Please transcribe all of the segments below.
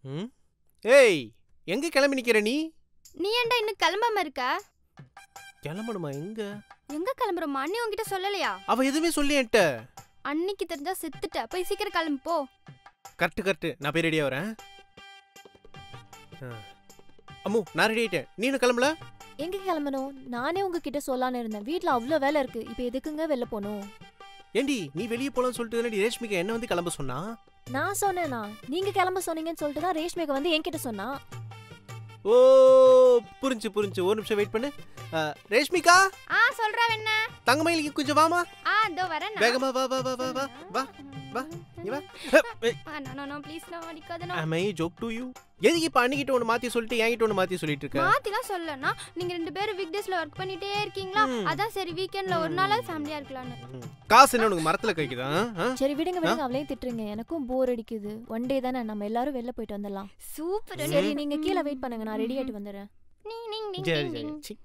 ம் ஏய் எங்க கிளம்பி நிக்கிற நீ நீ ஏன்டா இன்னும் கிளம்பாம இருக்க கிளம்பணுமா எங்க எங்க கிளம்புறோமா அண்ணி உன்கிட்ட சொல்லலையா அவ எதுவுமே சொல்லி என்கிட்ட அன்னிக்கு தெரிஞ்சா செத்துட்ட போய் சீக்கிரம் கிளம்பு போ கரெக்ட் கரெக்ட் நான் போய் ரெடியா வரேன் ஆ. அம்மு நான் ரெடி ஆயிட்டேன் நீனு கிளம்பல எங்க கிளம்பணும் நானே உங்ககிட்ட சொல்லான்னு இருந்தேன் வீட்ல அவ்வளோ வேலை இருக்கு இப்போ எதுக்குங்க வெளில போகணும் ஏண்டி நீ வெளியே போலாம்னு சொல்லிட்டு தானடி ரேஷ்மிகா என்ன வந்து கிளம்ப சொன்னா நான் சொன்னேனா நீங்க கிளம்ப சொன்னீங்கன்னு சொல்லிட்டு தான் ரேஷ்மிகா வந்து என்கிட்ட சொன்னா ஓ புரிஞ்சு புரிஞ்சு ஒரு நிமிஷம் வெயிட் பண்ணு ஆ, ரேஷ்மிகா ஆ சொல்றா என்ன தங்கமயிலுக்கு கொஞ்சம் வாமா ஆ இதோ வரேன் நான். வேகமா வா வா வா வா வா வா வா இங்க வா ஆ, no, no, no, please, no, அடிக்காத, no. am i joke to you எதுக்கு இப்ப அன்னிக்கிட்ட ஒன்று மாத்தி சொல்லிட்டு என்கிட்ட ஒன்று மாத்தி சொல்லிட்டு இருக்க மாத்திலாம் சொல்லனா நீங்க ரெண்டு பேரும் வீக் டேஸ்ல ஒர்க் பண்ணிட்டே இருக்கீங்களா ம். அதான் சரி வீக்கெண்ட்ல ஒரு நாளாவது ஃபேமிலியா இருக்கலாம்னு ம். காசு என்ன உனக்கு மரத்துல கைக்குதா ஆ? சரி விடுங்க விடுங்க அவளையும் திட்டுறீங்க எனக்கும் போர் அடிக்குது ஒன் டே தானே நம்ம எல்லாரும் வெளில போயிட்டு வந்துடலாம் சூப்பர் சரி நீங்க கீழே வெயிட் பண்ணுங்க நான் ரெடி ஆயிட்டு வந்துடுறேன் நீங் நீங் நீங் சரி நீங் சரி நீங். சி.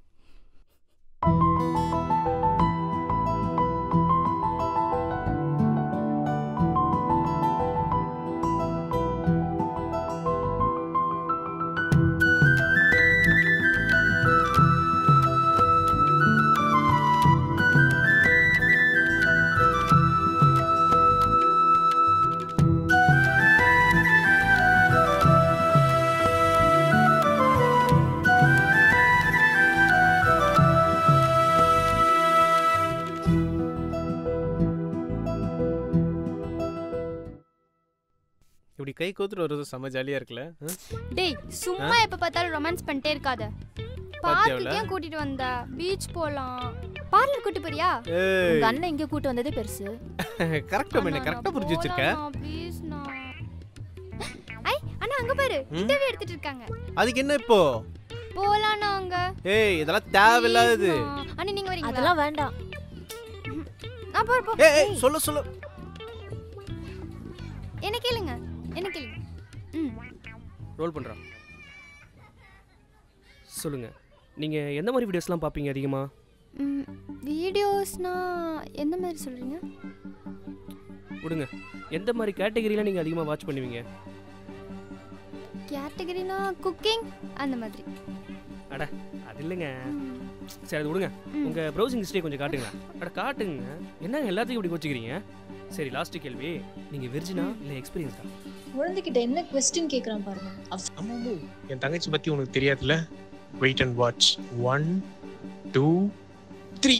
இப்படி கை கோத்துட்டு வர்றது செம்ம ஜாலியா இருக்குல்ல ஆ? டேய் சும்மா எப்ப பார்த்தாலும் ரொமான்ஸ் பண்ணிட்டே இருக்காத பாத்தியாவுல? பார்க்குக்கு ஏன் கூட்டிட்டு வந்த பீச் போலாம் பார்லர் கூட்டி போறியா ஏய் உங்க அண்ணன் இங்க கூட்டு வந்ததே பெருசு கரெக்டா பண்ண கரெக்டா புரிஞ்சு வச்சிருக்க ப்ளீஸ் ஐ அண்ணா அங்க பாரு இன்டர்வியூ எடுத்துட்டு இருக்காங்க அதுக்கு என்ன இப்போ போலாம்னா அங்க ஏய் இதெல்லாம் தேவையில்லாதது Please ண்ணா. அண்ணி நீங்க வரீங்களா அதெல்லாம் வேண்டாம் ஆ போ போ ஏய் ஏய் சொல்ல சொல்ல என்ன கேளுங்க என்ன கேளுங்க ம் ரோல் பண்ணுறான் சொல்லுங்கள் நீங்கள் எந்த மாதிரி வீடியோஸ்லாம் பார்ப்பீங்க அதிகமாக ம், வீடியோஸ்னா எந்த மாதிரி சொல்றீங்க விடுங்க எந்த மாதிரி கேட்டகரியில் நீங்கள் அதிகமாக வாட்ச் பண்ணுவீங்க கேட்டகரினா குக்கிங் அந்த மாதிரி அது இல்லைங்க ம். சரி அது விடுங்க ம். உங்கள் ப்ரௌசிங் ஹிஸ்ட்ரியை கொஞ்சம் காட்டுங்க அட காட்டுங்க என்னங்க எல்லாத்தையும் இப்படி கோச்சிக்கிறீங்க சரி லாஸ்ட் கேள்வி நீங்கள் வெர்ஜினா இல்லை எக்ஸ்பீரியன்ஸ் தான் குழந்தைகிட்ட என்ன கொஸ்டின் கேக்குறான் பாருங்க அவ- ஆமாமோ என் தங்கச்சி பத்தி உனக்கு தெரியாதுல்ல wait and watch one two three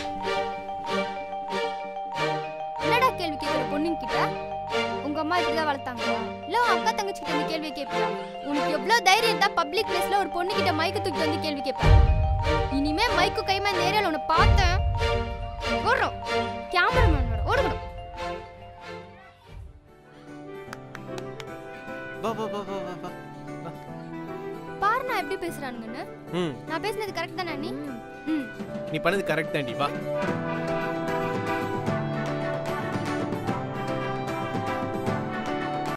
என்னடா கேள்வி கேட்குற பொண்ணுங்க கிட்ட உங்க அம்மா இப்படிதான் வளர்த்தாங்களா இல்ல உன் அக்கா தங்கச்சி கிட்ட இந்த கேள்வி கேட்பியா உனக்கு எவ்வளவு தைரியம் இருந்தா பப்ளிக் பிளேஸ்ல ஒரு பொண்ணு கிட்ட மைக்கு தூக்கி வந்து கேள்வி கேட்பேன் இனிமே மைக்கு கைமா இந்த ஏரியால உன்னை பார்த்தேன் ஓடுறோம் கேமராமேனோட ஓடுறோம் வா வா வா வா வா வா பாரு நான் எப்படி பேசுறானுங்கன்னு ம் நான் பேசுனது கரெக்ட் தானே நீ ம் நீ பண்ணது கரெக்ட் தாண்டி வா